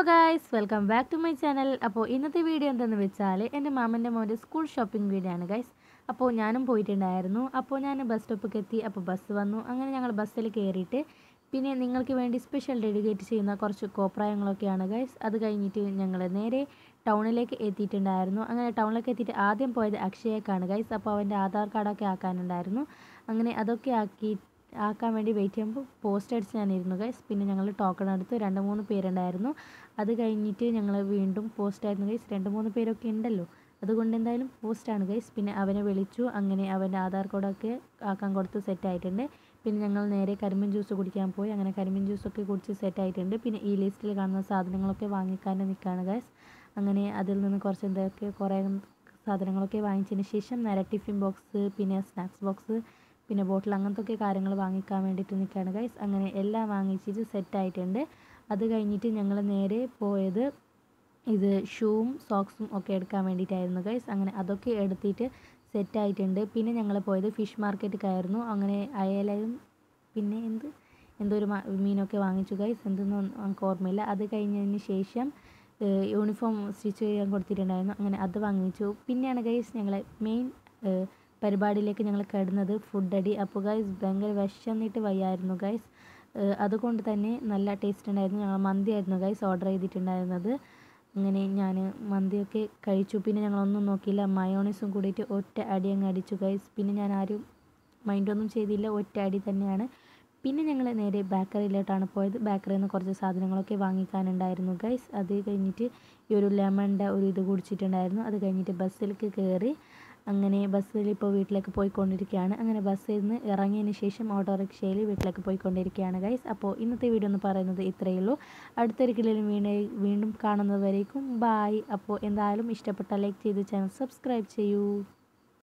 guys welcome back to my channel അപ്പോൾ ഇന്നത്തെ video എന്തെന്ന് വെച്ചാൽ എൻ്റെ മാമൻ്റെ മോൻ്റെ സ്കൂൾ ഷോപ്പിംഗ് വീഡിയോ ആണ് ഗൈസ് അപ്പോൾ ഞാനും പോയിട്ടുണ്ടായിരുന്നു അപ്പോൾ ഞാൻ ബസ് സ്റ്റോപ്പിലേക്ക് എത്തി അപ്പോൾ ബസ് വന്നു അങ്ങനെ ഞങ്ങൾ ബസ്സിൽ കയറിയിട്ട് പിന്നെ നിങ്ങൾക്ക് വേണ്ടി സ്പെഷ്യൽ ഡെഡിക്കേറ്റ് ചെയ്യുന്ന കുറച്ച് കോപ്രായങ്ങളൊക്കെയാണ് ഗൈസ് അത് കഴിഞ്ഞിട്ട് ഞങ്ങൾ നേരെ ടൗണിലേക്ക് എത്തിയിട്ടുണ്ടായിരുന്നു അങ്ങനെ ടൗണിലേക്ക് എത്തിയിട്ട് ആദ്യം പോയത് അക്ഷയക്കാണ് ഗൈസ് അപ്പോൾ അവൻ്റെ ആധാർ കാർഡൊക്കെ ആക്കാനുണ്ടായിരുന്നു അങ്ങനെ അതൊക്കെ ആക്കി ആക്കാൻ വേണ്ടി വെയിറ്റ് ചെയ്യുമ്പോൾ പോസ്റ്റ് അടിച്ച് ഞാനിരുന്നു ഗൈസ് പിന്നെ ഞങ്ങൾ ടോക്കൺ എടുത്ത് രണ്ട് മൂന്ന് പേരുണ്ടായിരുന്നു അത് കഴിഞ്ഞിട്ട് ഞങ്ങൾ വീണ്ടും പോസ്റ്റ് ആയിരുന്നു ഗൈസ് രണ്ട് മൂന്ന് പേരൊക്കെ ഉണ്ടല്ലോ അതുകൊണ്ട് എന്തായാലും പോസ്റ്റാണ് ഗൈസ് പിന്നെ അവനെ വിളിച്ചു അങ്ങനെ അവൻ്റെ ആധാർ കാർഡൊക്കെ ആക്കാൻ കൊടുത്ത് സെറ്റ് ആയിട്ടുണ്ട് പിന്നെ ഞങ്ങൾ നേരെ കരിമ്പിൻ ജ്യൂസ് കുടിക്കാൻ പോയി അങ്ങനെ കരിമ്പിൻ ജ്യൂസൊക്കെ കുടിച്ച് സെറ്റ് ആയിട്ടുണ്ട് പിന്നെ ഈ ലിസ്റ്റിൽ കാണുന്ന സാധനങ്ങളൊക്കെ വാങ്ങിക്കാൻ നിൽക്കുകയാണ് ഗൈസ് അങ്ങനെ അതിൽ നിന്ന് കുറച്ച് എന്തൊക്കെ കുറേ സാധനങ്ങളൊക്കെ വാങ്ങിച്ചതിന് ശേഷം നേരെ ടിഫിൻ ബോക്സ് പിന്നെ സ്നാക്സ് ബോക്സ് പിന്നെ ബോട്ടിൽ അങ്ങനത്തെ കാര്യങ്ങൾ വാങ്ങിക്കാൻ വേണ്ടിയിട്ട് നിൽക്കുകയാണ് ഗൈസ് അങ്ങനെ എല്ലാം വാങ്ങിച്ചിട്ട് സെറ്റ് ആയിട്ടുണ്ട് അത് കഴിഞ്ഞിട്ട് ഞങ്ങൾ നേരെ പോയത് ഇത് ഷൂവും സോക്സും ഒക്കെ എടുക്കാൻ വേണ്ടിയിട്ടായിരുന്നു ഗൈസ് അങ്ങനെ അതൊക്കെ എടുത്തിട്ട് സെറ്റ് ആയിട്ടുണ്ട് പിന്നെ ഞങ്ങൾ പോയത് ഫിഷ് മാർക്കറ്റിലേക്കായിരുന്നു അങ്ങനെ അയലയും പിന്നെ എന്ത് എന്തോ ഒരു മ- മീനൊക്കെ വാങ്ങിച്ചു ഗൈസ് എന്തൊന്നും നമുക്ക് ഓർമ്മയില്ല അത് കഴിഞ്ഞതിന് ശേഷം യൂണിഫോം സ്റ്റിച്ച് ചെയ്യാൻ കൊടുത്തിട്ടുണ്ടായിരുന്നു അങ്ങനെ അത് വാങ്ങിച്ചു പിന്നെയാണ് ഗൈസ് ഞങ്ങൾ മെയിൻ പരിപാടിയിലേക്ക് ഞങ്ങൾ കിടന്നത് ഫുഡ് അടി അപ്പോൾ ഗൈസ് ഭയങ്കര വിശന്നിട്ട് വയ്യായിരുന്നു ഗൈസ് അതുകൊണ്ട് തന്നെ നല്ല ടേസ്റ്റ് ഉണ്ടായിരുന്നു ഞങ്ങൾ മന്തിയായിരുന്നു ഗൈസ് ഓർഡർ ചെയ്തിട്ടുണ്ടായിരുന്നത് അങ്ങനെ ഞാൻ മന്തിയൊക്കെ കഴിച്ചു പിന്നെ ഞങ്ങളൊന്നും നോക്കിയില്ല മയോണീസും കൂടിയിട്ട് ഒറ്റ അടി അങ്ങ് അടിച്ചു ഗൈസ് പിന്നെ ഞാൻ ആരും മൈൻഡൊന്നും ചെയ്തില്ല ഒറ്റ അടി തന്നെയാണ് പിന്നെ ഞങ്ങൾ നേരെ ബേക്കറിയിലോട്ടാണ് പോയത് ബേക്കറിയിൽ നിന്ന് കുറച്ച് സാധനങ്ങളൊക്കെ വാങ്ങിക്കാനുണ്ടായിരുന്നു ഗൈസ് അത് കഴിഞ്ഞിട്ട് ഈ ഒരു ലെമണിൻ്റെ ഒരു ഇത് കുടിച്ചിട്ടുണ്ടായിരുന്നു അത് കഴിഞ്ഞിട്ട് ബസ്സിലേക്ക് കയറി അങ്ങനെ ബസ്സിൽ ഇപ്പോൾ വീട്ടിലേക്ക് പോയിക്കൊണ്ടിരിക്കുകയാണ് അങ്ങനെ ബസ്സിൽ നിന്ന് ഇറങ്ങിയതിന് ശേഷം ഓട്ടോറിക്ഷയിൽ വീട്ടിലേക്ക് പോയിക്കൊണ്ടിരിക്കുകയാണ് ഗൈസ് അപ്പോൾ ഇന്നത്തെ വീഡിയോ എന്ന് പറയുന്നത് ഇത്രയേ ഉള്ളൂ അടുത്തൊരു കിളിയിലും വീണ്ടും വീണ്ടും കാണുന്നത് വരേക്കും ബായ് അപ്പോൾ എന്തായാലും ഇഷ്ടപ്പെട്ട ലൈക്ക് ചെയ്ത് ചാനൽ സബ്സ്ക്രൈബ് ചെയ്യൂ